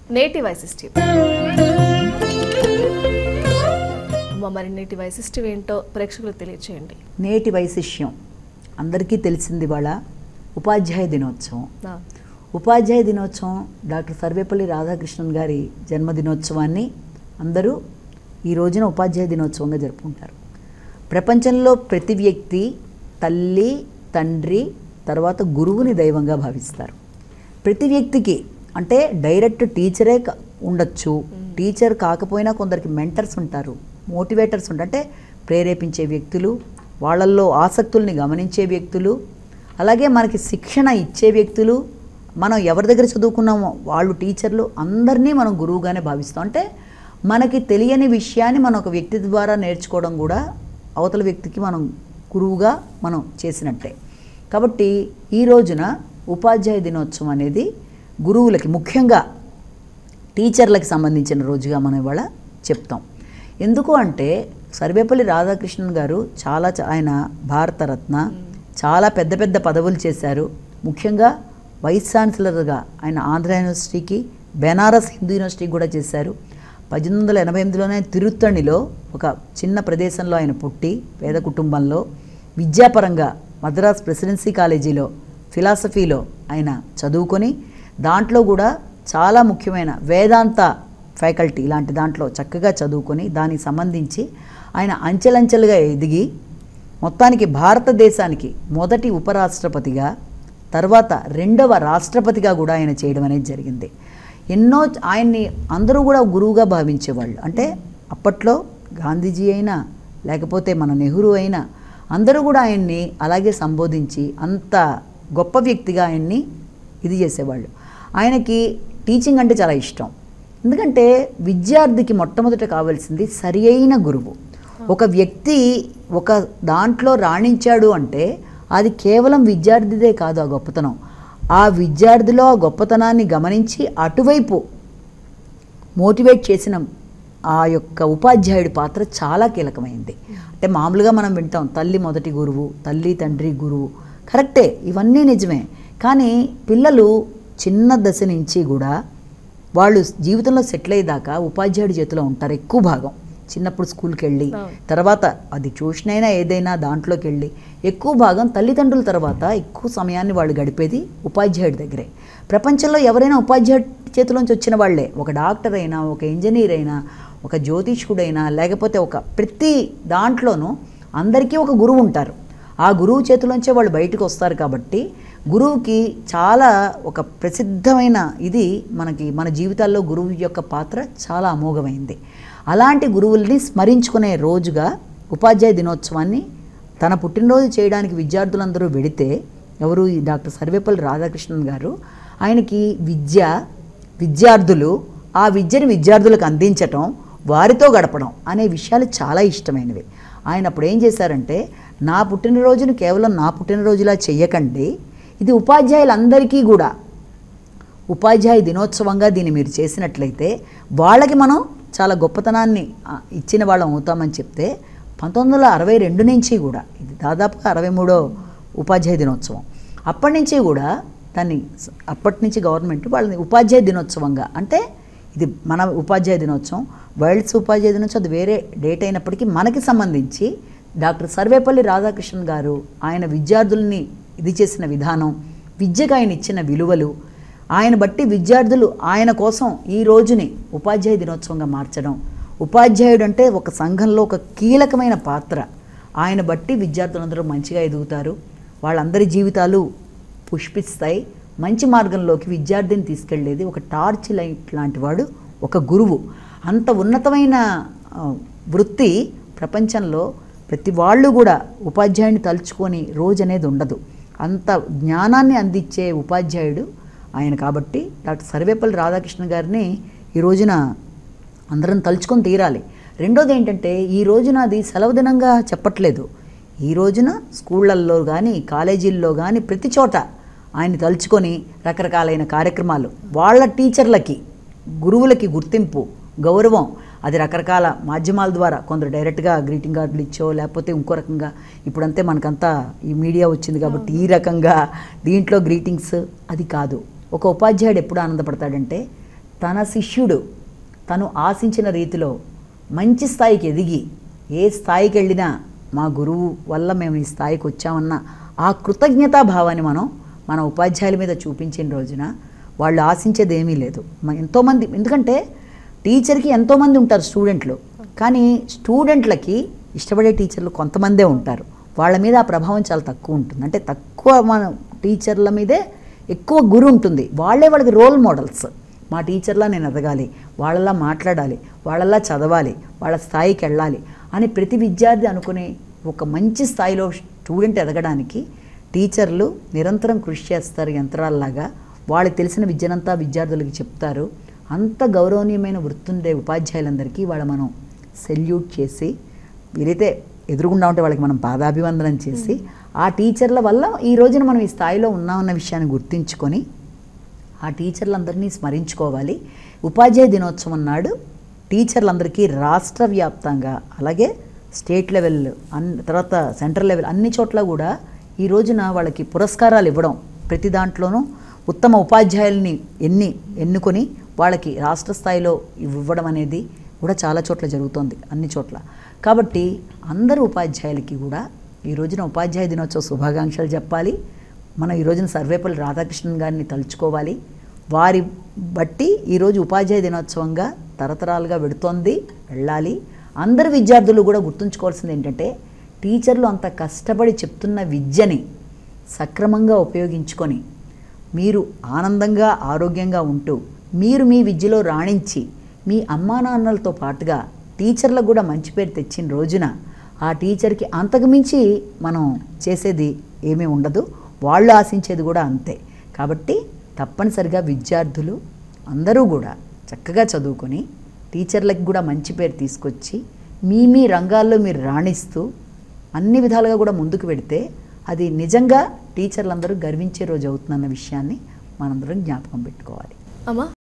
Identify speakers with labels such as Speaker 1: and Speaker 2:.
Speaker 1: నేటి వైశిష్ట్యం అమ్మ, మరి నేటి వైశిష్ట్యం ఏంటో ప్రేక్షకులకు తెలియచేయండి
Speaker 2: నేటి వైశిష్యం అందరికీ తెలిసింది ఇవాళ ఉపాధ్యాయ దినోత్సవం
Speaker 1: ఆ,
Speaker 2: ఉపాధ్యాయ దినోత్సవం డాక్టర్ సర్వేపల్లి రాధాకృష్ణన్ గారి జన్మదినోత్సవాన్ని అందరూ ఈ రోజున ఉపాధ్యాయ దినోత్సవంగా జరుపుకుంటారు ప్రపంచంలో ప్రతి వ్యక్తి తల్లి తండ్రి తర్వాత గురువుని దైవంగా భావిస్తారు ప్రతి వ్యక్తికి అంటే డైరెక్ట్ టీచరే క- ఉండొచ్చు టీచర్ కాకపోయినా కొందరికి మెంటర్స్ ఉంటారు మోటివేటర్స్ ఉంటారు అంటే ప్రేరేపించే వ్యక్తులు వాళ్ళల్లో ఆసక్తుల్ని గమనించే వ్యక్తులు అలాగే మనకి శిక్షణ ఇచ్చే వ్యక్తులు మనం ఎవరి దగ్గర చదువుకున్నామో వాళ్ళు టీచర్లు అందరినీ మనం గురువుగానే భావిస్తాం అంటే మనకి తెలియని విషయాన్ని మనం ఒక వ్యక్తి ద్వారా నేర్చుకోవడం కూడా అవతల వ్యక్తికి మనం గురువుగా మనం చేసినట్టే కాబట్టి ఈ రోజున ఉపాధ్యాయ దినోత్సవం అనేది గురువులకి ముఖ్యంగా టీచర్లకు సంబంధించిన రోజుగా మనం ఇవాళ చెప్తాం ఎందుకు అంటే సర్వేపల్లి రాధాకృష్ణన్ గారు చాలా చ- ఆయన భారతరత్న చాలా పెద్ద పెద్ద పదవులు చేశారు ముఖ్యంగా వైస్ ఛాన్సలర్గా ఆయన ఆంధ్ర యూనివర్సిటీకి బెనారస్ హిందూ యూనివర్సిటీకి కూడా చేశారు పద్దెనిమిది వందల ఎనభై ఎనిమిదిలోనే తిరుత్తణిలో ఒక చిన్న ప్రదేశంలో ఆయన పుట్టి పేద కుటుంబంలో విద్యాపరంగా మద్రాస్ ప్రెసిడెన్సీ కాలేజీలో ఫిలాసఫీలో ఆయన చదువుకొని దాంట్లో కూడా చాలా ముఖ్యమైన వేదాంత ఫ్యాకల్టీ ఇలాంటి దాంట్లో చక్కగా చదువుకొని దానికి సంబంధించి ఆయన అంచెలంచెలుగా ఎదిగి మొత్తానికి భారతదేశానికి మొదటి ఉపరాష్ట్రపతిగా తర్వాత రెండవ రాష్ట్రపతిగా కూడా ఆయన చేయడం అనేది జరిగింది ఎన్నో ఆయన్ని అందరూ కూడా గురువుగా భావించేవాళ్ళు అంటే అప్పట్లో గాంధీజీ అయినా లేకపోతే మన నెహ్రూ అయినా అందరూ కూడా ఆయన్ని అలాగే సంబోధించి అంత గొప్ప వ్యక్తిగా ఆయన్ని ఇది చేసేవాళ్ళు ఆయనకి టీచింగ్ అంటే చాలా ఇష్టం ఎందుకంటే విద్యార్థికి మొట్టమొదట కావాల్సింది సరి అయిన గురువు ఒక వ్యక్తి ఒక దాంట్లో రాణించాడు అంటే అది కేవలం విద్యార్థిదే కాదు ఆ గొప్పతనం ఆ విద్యార్థిలో ఆ గొప్పతనాన్ని గమనించి అటువైపు మోటివేట్ చేసిన ఆ యొక్క ఉపాధ్యాయుడి పాత్ర చాలా కీలకమైంది అంటే మామూలుగా మనం వింటాం తల్లి మొదటి గురువు తల్లి తండ్రి గురువు కరెక్టే ఇవన్నీ నిజమే కానీ పిల్లలు చిన్న దశ నుంచి కూడా వాళ్ళు జీవితంలో సెటిల్ అయ్యేదాకా ఉపాధ్యాయుడి చేతిలో ఉంటారు ఎక్కువ భాగం చిన్నప్పుడు స్కూల్కి వెళ్ళి
Speaker 1: అవును.
Speaker 2: తర్వాత అది ట్యూషన్ అయినా ఏదైనా దాంట్లోకి వెళ్ళి ఎక్కువ భాగం తల్లిదండ్రుల తర్వాత ఎక్కువ సమయాన్ని వాళ్ళు గడిపేది ఉపాధ్యాయుడి దగ్గరే ప్రపంచంలో ఎవరైనా ఉపాధ్యాయుడి చేతిలోంచి వచ్చిన వాళ్ళే ఒక డాక్టర్ అయినా ఒక ఇంజనీర్ అయినా ఒక జ్యోతిష్కుడైనా లేకపోతే ఒక ప్రతి దాంట్లోనూ అందరికీ ఒక గురువు ఉంటారు ఆ గురువు చేతిలోంచే వాళ్ళు బయటకు వస్తారు కాబట్టి గురువుకి చాలా ఒక ప్రసిద్ధమైన ఇది మనకి మన జీవితాల్లో గురువు యొక్క పాత్ర చాలా అమోఘమైంది అలాంటి గురువుల్ని స్మరించుకునే రోజుగా ఉపాధ్యాయ దినోత్సవాన్ని తన పుట్టినరోజు చేయడానికి విద్యార్థులందరూ వెడితే ఎవరు ఈ డాక్టర్ సర్వేపల్లి రాధాకృష్ణన్ గారు ఆయనకి విద్య విద్యార్థులు ఆ విద్యను విద్యార్థులకు అందించటం వారితో గడపడం అనే విషయాలు చాలా ఇష్టమైనవి ఆయన అప్పుడు ఏం చేశారంటే నా పుట్టినరోజును కేవలం నా పుట్టినరోజులా చెయ్యకండి ఇది ఉపాధ్యాయులందరికీ కూడా ఉపాధ్యాయ దినోత్సవంగా దీన్ని మీరు చేసినట్లయితే వాళ్ళకి మనం చాలా గొప్పతనాన్ని ఆ, ఇచ్చిన వాళ్ళం అవుతామని చెప్తే పంతొమ్మిది వందల అరవై రెండు నుంచి కూడా ఇది దాదాపుగా అరవై మూడో ఉపాధ్యాయ దినోత్సవం అప్పటి నుంచి కూడా దాన్ని స- అప్పటి నుంచి గవర్నమెంట్ వాళ్ళని ఉపాధ్యాయ దినోత్సవంగా అంటే ఇది మన ఉపాధ్యాయ దినోత్సవం వరల్డ్స్ ఉపాధ్యాయ దినోత్సవం అది వేరే డేట్ అయినప్పటికీ మనకి సంబంధించి డాక్టర్ సర్వేపల్లి రాధాకృష్ణన్ గారు ఆయన విద్యార్థుల్ని ఇది చేసిన విధానం విద్యకు ఆయన ఇచ్చిన విలువలు ఆయన బట్టి విద్యార్థులు ఆయన కోసం ఈ రోజుని ఉపాధ్యాయ దినోత్సవంగా మార్చడం ఉపాధ్యాయుడు అంటే ఒక సంఘంలో ఒక కీలకమైన పాత్ర ఆయన బట్టి విద్యార్థులందరూ మంచిగా ఎదుగుతారు వాళ్ళందరి జీవితాలు పుష్పిస్తాయి మంచి మార్గంలోకి విద్యార్థిని తీసుకెళ్లేది ఒక టార్చ్ లైట్ లాంటి వాడు ఒక గురువు అంత ఉన్నతమైన ఆ, వృత్తి ప్రపంచంలో ప్రతి వాళ్ళు కూడా ఉపాధ్యాయుని తలుచుకొని రోజు అనేది ఉండదు అంత జ్ఞానాన్ని అందించే ఉపాధ్యాయుడు ఆయన కాబట్టి డాక్టర్ సర్వేపల్లి రాధాకృష్ణ గారిని ఈ రోజున అందరం తలుచుకొని తీరాలి రెండోది ఏంటంటే ఈ రోజున అది సెలవు దినంగా చెప్పట్లేదు ఈ రోజున స్కూళ్ళల్లో కానీ కాలేజీల్లో కానీ ప్రతి చోట ఆయన్ని తలుచుకొని రకరకాలైన కార్యక్రమాలు వాళ్ళ టీచర్లకి గురువులకి గుర్తింపు గౌరవం అది రకరకాల మాధ్యమాల ద్వారా కొందరు డైరెక్ట్గా గ్రీటింగ్ కార్డులు ఇచ్చో లేకపోతే ఇంకో రకంగా ఇప్పుడంతే మనకంతా ఈ మీడియా వచ్చింది కాబట్టి ఈ రకంగా దీంట్లో గ్రీటింగ్స్ అది కాదు ఒక ఉపాధ్యాయుడు ఎప్పుడు ఆనందపడతాడంటే తన శిష్యుడు తను ఆశించిన రీతిలో మంచి స్థాయికి ఎదిగి ఏ స్థాయికి వెళ్ళినా మా గురువు వల్ల మేము ఈ స్థాయికి వచ్చామన్న ఆ కృతజ్ఞతా భావాన్ని మనం మన ఉపాధ్యాయుల మీద చూపించిన రోజున వాళ్ళు ఆశించేది ఏమీ లేదు మ- ఎంతోమంది ఎందుకంటే టీచర్కి ఎంతోమంది ఉంటారు స్టూడెంట్లు కానీ స్టూడెంట్లకి ఇష్టపడే టీచర్లు కొంతమందే ఉంటారు వాళ్ళ మీద ఆ ప్రభావం చాలా తక్కువ ఉంటుంది అంటే తక్కువ మన టీచర్ల మీదే ఎక్కువ గురి ఉంటుంది వాళ్ళే వాళ్ళకి రోల్ మోడల్స్ మా టీచర్లా నేను ఎదగాలి వాళ్ళలా మాట్లాడాలి వాళ్ళలా చదవాలి వాళ్ళ స్థాయికి వెళ్ళాలి అని ప్రతి విద్యార్థి అనుకునే ఒక మంచి స్థాయిలో స్టూడెంట్ ఎదగడానికి టీచర్లు నిరంతరం కృషి చేస్తారు యంత్రాల్లాగా వాళ్ళకి తెలిసిన విద్యనంతా విద్యార్థులకి చెప్తారు అంత గౌరవనీయమైన వృత్తుండే ఉపాధ్యాయులందరికీ వాళ్ళ మనం సెల్యూట్ చేసి వీరైతే ఎదురుగుండా ఉంటే వాళ్ళకి మనం పాదాభివందనం చేసి ఆ టీచర్ల వల్ల ఈ రోజున మనం ఈ స్థాయిలో ఉన్నామన్న విషయాన్ని గుర్తించుకొని ఆ టీచర్లందరినీ స్మరించుకోవాలి ఉపాధ్యాయ దినోత్సవం నాడు టీచర్లందరికీ రాష్ట్ర వ్యాప్తంగా అలాగే స్టేట్ లెవెల్ అన్ తర్వాత సెంట్రల్ లెవెల్ అన్ని చోట్ల కూడా ఈ రోజున వాళ్ళకి పురస్కారాలు ఇవ్వడం ప్రతి దాంట్లోనూ ఉత్తమ ఉపాధ్యాయుల్ని ఎన్ని ఎన్నుకొని వాళ్ళకి రాష్ట్ర స్థాయిలో ఇవ్వడం అనేది కూడా చాలా చోట్ల జరుగుతోంది అన్ని చోట్ల కాబట్టి అందరు ఉపాధ్యాయులకి కూడా ఈ రోజున ఉపాధ్యాయ దినోత్సవ శుభాకాంక్షలు చెప్పాలి మనం ఈ రోజున సర్వేపల్లి రాధాకృష్ణన్ గారిని తలుచుకోవాలి వారి బట్టి ఈరోజు ఉపాధ్యాయ దినోత్సవంగా తరతరాలుగా వెడుతోంది వెళ్ళాలి అందరు విద్యార్థులు కూడా గుర్తుంచుకోవాల్సింది ఏంటంటే టీచర్లు అంత కష్టపడి చెప్తున్న విద్యని సక్రమంగా ఉపయోగించుకొని మీరు ఆనందంగా ఆరోగ్యంగా ఉంటూ మీరు మీ విద్యలో రాణించి మీ అమ్మా నాన్నలతో పాటుగా టీచర్లకు కూడా మంచి పేరు తెచ్చిన రోజున ఆ టీచర్కి అంతకుమించి మనం చేసేది ఏమీ ఉండదు వాళ్ళు ఆశించేది కూడా అంతే కాబట్టి తప్పనిసరిగా విద్యార్థులు అందరూ కూడా చక్కగా చదువుకొని టీచర్లకు కూడా మంచి పేరు తీసుకొచ్చి మీ మీ రంగాల్లో మీరు రాణిస్తూ అన్ని విధాలుగా కూడా ముందుకు పెడితే అది నిజంగా టీచర్లందరూ గర్వించే రోజు అవుతుందన్న విషయాన్ని మనందరం జ్ఞాపకం పెట్టుకోవాలి
Speaker 1: అమ్మా